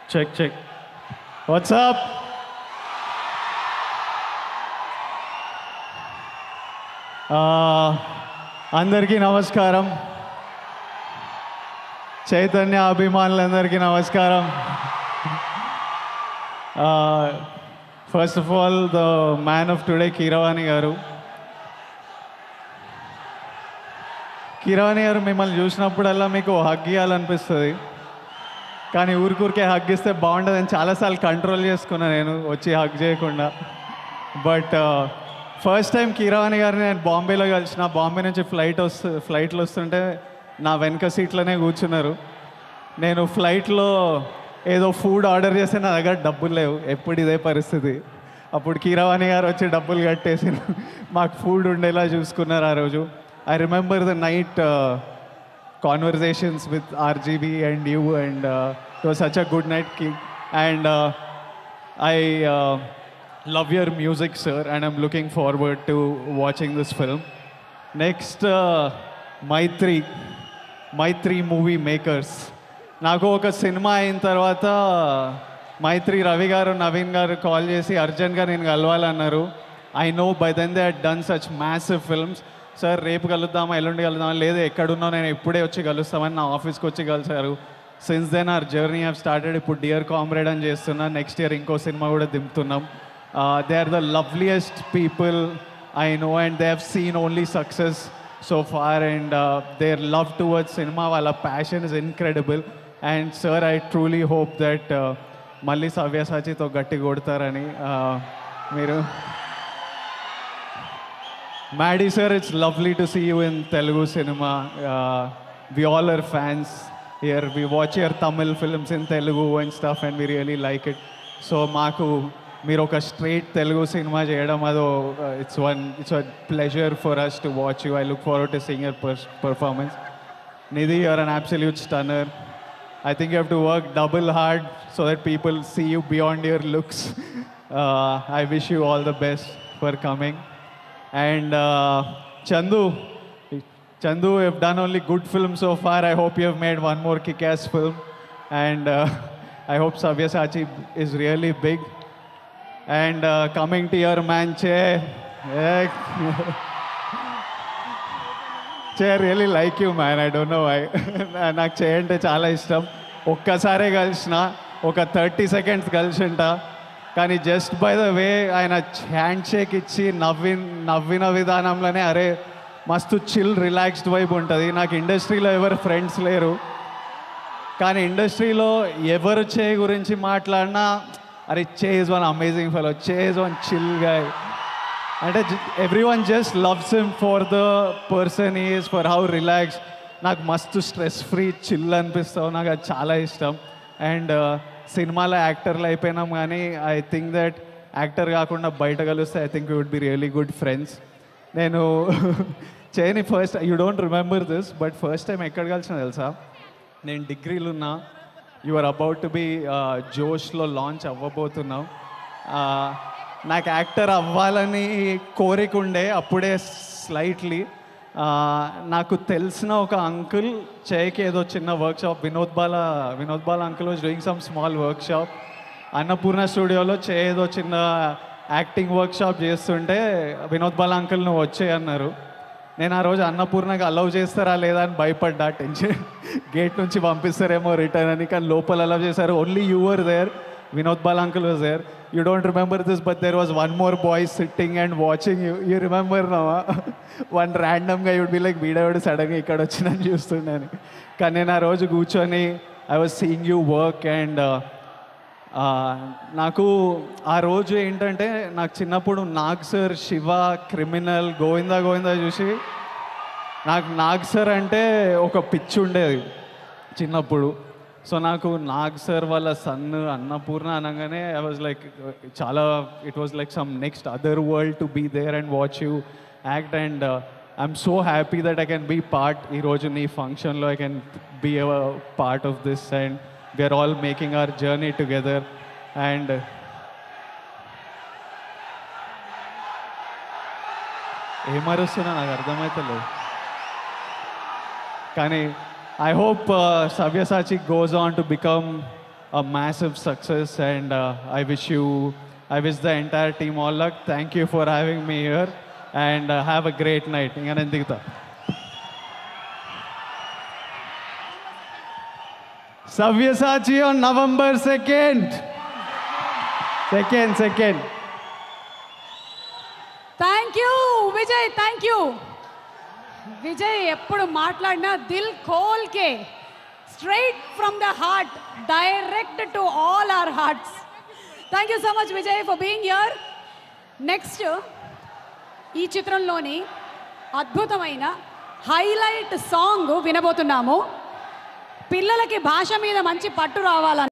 Check check WhatsApp అందరికీ నమస్కారం చైతన్య అభిమానులందరికీ నమస్కారం first of all the man of today Keeravani garu Keeravani గారు మిమ్మల్ని చూసినప్పుడల్లా మీకు హగ్ ఇవ్వాలనిపిస్తుంది కానీ ఊరికూరికే హగ్ ఇస్తే బాగుంటుందని చాలాసార్లు కంట్రోల్ చేసుకున్నా నేను వచ్చి హగ్ చేయకుండా బట్ ఫస్ట్ టైం కీరవాణి గారిని నేను బాంబేలో కలిసిన బాంబే నుంచి ఫ్లైట్ వస్తు ఫ్లైట్లు వస్తుంటే నా వెనక సీట్లోనే కూర్చున్నారు నేను ఫ్లైట్లో ఏదో ఫుడ్ ఆర్డర్ చేస్తే నా దగ్గర డబ్బులు లేవు ఎప్పుడు ఇదే పరిస్థితి అప్పుడు కీరవాణి గారు వచ్చి డబ్బులు కట్టేసి మాకు ఫుడ్ ఉండేలా చూసుకున్నారు ఆ రోజు I remember the night conversations with RGB and you, and uh, it was such a good night, King. And uh, I uh, love your music, sir, and I'm looking forward to watching this film. Next, uh, Maitri, Maitri movie makers. నాకు ఒక cinema అయిన తర్వాత మైత్రి రవి గారు నవీన్ గారు call చేసి అర్జెంట్గా నేను కలవాలన్నారు I know by then they done such massive films sir రేపు కలుద్దామా ఎల్లుండి కలుద్దామా లేదు ఎక్కడున్నా నేను ఇప్పుడే వచ్చి కలుస్తామని నా ఆఫీస్కి వచ్చి కలిసారు since then our journey have started ఇప్పుడు డియర్ కామ్రేడ్ అని చేస్తున్నా నెక్స్ట్ ఇయర్ ఇంకో సినిమా కూడా దింపుతున్నాం they are the loveliest people I know and they have seen only success so far and their love towards cinema వాళ్ళ passion is incredible and sir I truly hope that మళ్ళీ సవ్యసాచితో గట్టి కొడతారని uh, మీరు Maddie sir, it's lovely to see you in Telugu cinema. Uh, we all are fans here. We watch your Tamil films in Telugu and stuff, and we really like it. So మాకు మీరు ఒక straight Telugu cinema చేయడం అదో it's one it's a pleasure for us to watch you I look forward to sing your performance Nidhi you are an absolute stunner I think you have to work double hard so that people see you beyond your looks. Uh, I wish you all the best for coming. And uh, Chandu, Chandu, you have done only good films so far. I hope you have made one more kick-ass film. And uh, I hope Sabyasachi is really big. And uh, coming to your man, Che. Che really like you man I don't know why నాకు చేయంటే చాలా ఇష్టం ఒక్కసారే కలిసిన ఒక thirty seconds కలిసింట కానీ just by the way ఆయన hand shake ఇచ్చి నవ్వి నవ్విన విధానంలోనే అరే మస్తు చిల్ రిలాక్స్డ్ వైబ్ ఉంటుంది నాకు ఇండస్ట్రీలో ఎవరు ఫ్రెండ్స్ లేరు కానీ ఇండస్ట్రీలో ఎవరు చే గురించి మాట్లాడినా అరే Che is one amazing fellow Che is one chill guy అంటే everyone just loves him for the person is for how relax నాకు మస్తు స్ట్రెస్ ఫ్రీ చిల్ అనిపిస్తావు నాకు అది చాలా ఇష్టం అండ్ సినిమాలో యాక్టర్లు అయిపోయినాం కానీ ఐ థింక్ దట్ యాక్టర్ కాకుండా బయట కలిస్తే I think you would be really good friends నేను చేయని first you don't remember this but first time ఎక్కడ కలిసిన తెలుసా నేను డిగ్రీలు ఉన్నా you are about to be జోష్లో లాంచ్ అవ్వబోతున్నావు ఆ, నాకు యాక్టర్ అవ్వాలని కోరిక ఉండే అప్పుడే స్లైట్లీ నాకు తెలిసిన ఒక అంకుల్ చేయకి ఏదో చిన్న workshop Vinod Bala Vinod Bala uncle was doing some small workshop Annapurna స్టూడియోలో చే ఏదో చిన్న యాక్టింగ్ వర్క్ షాప్ చేస్తుంటే వినోద్ బాల అంకుల్ నువ్వు వచ్చే అన్నారు నేను ఆ రోజు అన్నపూర్ణకి అలౌ చేస్తారా లేదా అని భయపడ్డా టెన్షన్ గేట్ నుంచి పంపిస్తారేమో రిటర్న్ అని కానీ లోపల అలౌ చేశారు only your there Vinod Bal uncle was there you don't remember this but there was one more boy sitting and watching you you remember నవా వన్ ర్యాండమ్గా యుడ్ బి లైక్ వీడవాడు సడన్గా ఇక్కడ వచ్చిందని చూస్తున్నాను కానీ నేను ఆ రోజు కూర్చొని I was seeing you work and ఆ, నాకు ఆ రోజు ఏంటంటే నాకు చిన్నప్పుడు నాగ్ సార్ శివ క్రిమినల్ గోవిందా గోవిందా చూసి నాకు నాగ్ సార్ అంటే ఒక పిచ్చి ఉండేది చిన్నప్పుడు సో నాకు నాగ్ సార్ వాళ్ళ సన్ అన్నపూర్ణ అనగానే ఐ వాజ్ లైక్ చాలా it was like some next other world to be there and watch you act and I'm so happy that I can be part ఈరోజు నీ ఫంక్షన్లో I can be a part of this and we're all making our journey together and ఏమరుస్తున్నా నాకు అర్థమవుతలేదు కానీ I hope Savyasachi goes on to become a massive success and uh, I wish you, I wish the entire team all luck. Thank you for having me here and uh, have a great night. ఇంకా నేను దిగుతా Sabyasachi on November 2nd. Second, second. Thank you Vijay thank you Vijay ఎప్పుడు మాట్లాడినా దిల్ కోల్కే straight from the heart direct to all our hearts thank you so much Vijay for being here next ఈ చిత్రంలోని అద్భుతమైన హైలైట్ సాంగ్ వినబోతున్నాము పిల్లలకి భాష మీద మంచి పట్టు రావాలని